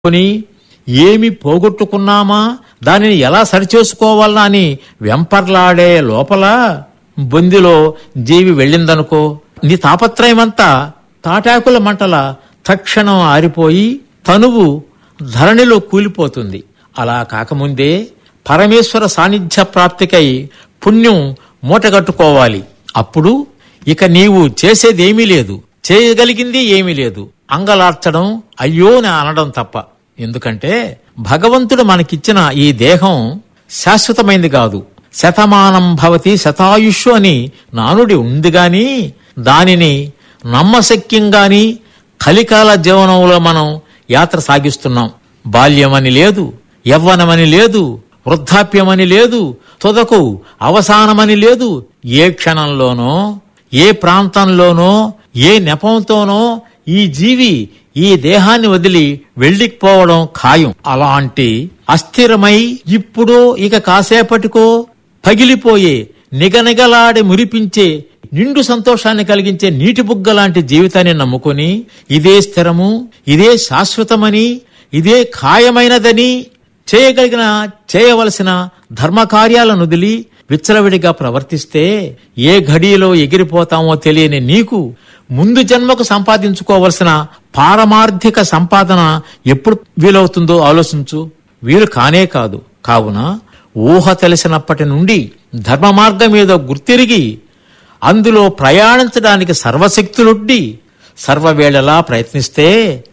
కొని ఏమి పోగొట్టుకున్నామా దానిని ఎలా సరిచేసుకోవాలా అని వెంపర్లాడే లోపల బొందిలో జీవి వెళ్ళిందనుకో నీ తాపత్రయమంతా తాటాకుల మంటల తక్షణం ఆరిపోయి తనువు ధరణిలో కూలిపోతుంది అలా కాకముందే పరమేశ్వర సాన్నిధ్య ప్రాప్తికై పుణ్యం మూటగట్టుకోవాలి అప్పుడు ఇక నీవు చేసేదేమీ లేదు చేయగలిగింది ఏమీ లేదు అంగలార్చడం అయ్యో నా అనడం తప్ప ఎందుకంటే భగవంతుడు మనకిచ్చిన ఈ దేహం శాశ్వతమైంది కాదు శతమానం భవతి శతాయుష్ అని నానుడి ఉంది గాని దానిని నమ్మశక్యంగాని కలికాల జీవనంలో మనం యాత్ర సాగిస్తున్నాం బాల్యమని లేదు యవ్వనమని లేదు వృద్ధాప్యమని లేదు తుదకు అవసానమని లేదు ఏ క్షణంలోనో ఏ ప్రాంతంలోనో ఏ నెపంతోనో ఈ జీవి ఈ దేహాన్ని వదిలి వెళ్ళిపోవడం ఖాయం అలాంటి అస్థిరమై ఇప్పుడు ఇక కాసేపటికో పగిలిపోయే నిగనిగలాడి మురిపించే నిండు సంతోషాన్ని కలిగించే నీటి బుగ్గ లాంటి జీవితాన్ని నమ్ముకొని ఇదే స్థిరము ఇదే శాశ్వతమని ఇదే ఖాయమైనదని చేయగలిగిన చేయవలసిన ధర్మకార్యాలను వదిలి విచ్చలవిడిగా ప్రవర్తిస్తే ఏ ఘడియలో ఎగిరిపోతామో తెలియని నీకు ముందు జన్మకు సంపాదించుకోవలసిన పారమార్థిక సంపాదన ఎప్పుడు వీలవుతుందో ఆలోచించు వీలు కానే కాదు కావున ఊహ తెలిసినప్పటి నుండి ధర్మ మార్గం మీద గుర్తిరిగి అందులో ప్రయాణించడానికి సర్వశక్తులుడ్డి సర్వవేళలా ప్రయత్నిస్తే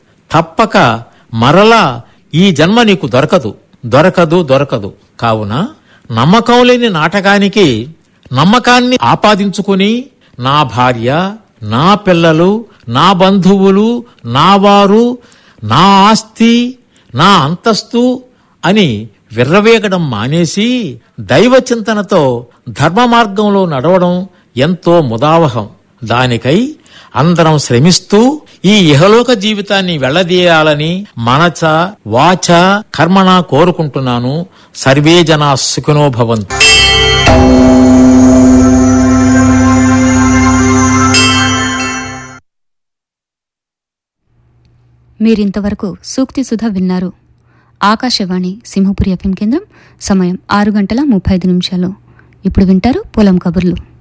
తప్పక మరలా ఈ జన్మ నీకు దొరకదు దొరకదు దొరకదు కావున నమ్మకం లేని నాటకానికి నమ్మకాన్ని ఆపాదించుకుని నా భార్య నా పిల్లలు నా బంధువులు నా వారు నా ఆస్తి నా అంతస్తు అని విర్రవేగడం మానేసి దైవ చింతనతో ధర్మ మార్గంలో నడవడం ఎంతో ముదావహం దానికై అందరం శ్రమిస్తూ ఈ ఇహలోక జీవితాన్ని వెళ్లదీయాలని మనచ వాచ కర్మణ కోరుకుంటున్నాను సర్వే జనా సుఖినో భవంతు మీరింతవరకు సూక్తి సుధ విన్నారు ఆకాశవాణి సింహపురి ఎఫ్ఎం కేంద్రం సమయం ఆరు గంటల ముప్పై ఐదు నిమిషాలు ఇప్పుడు వింటారు పొలం కబుర్లు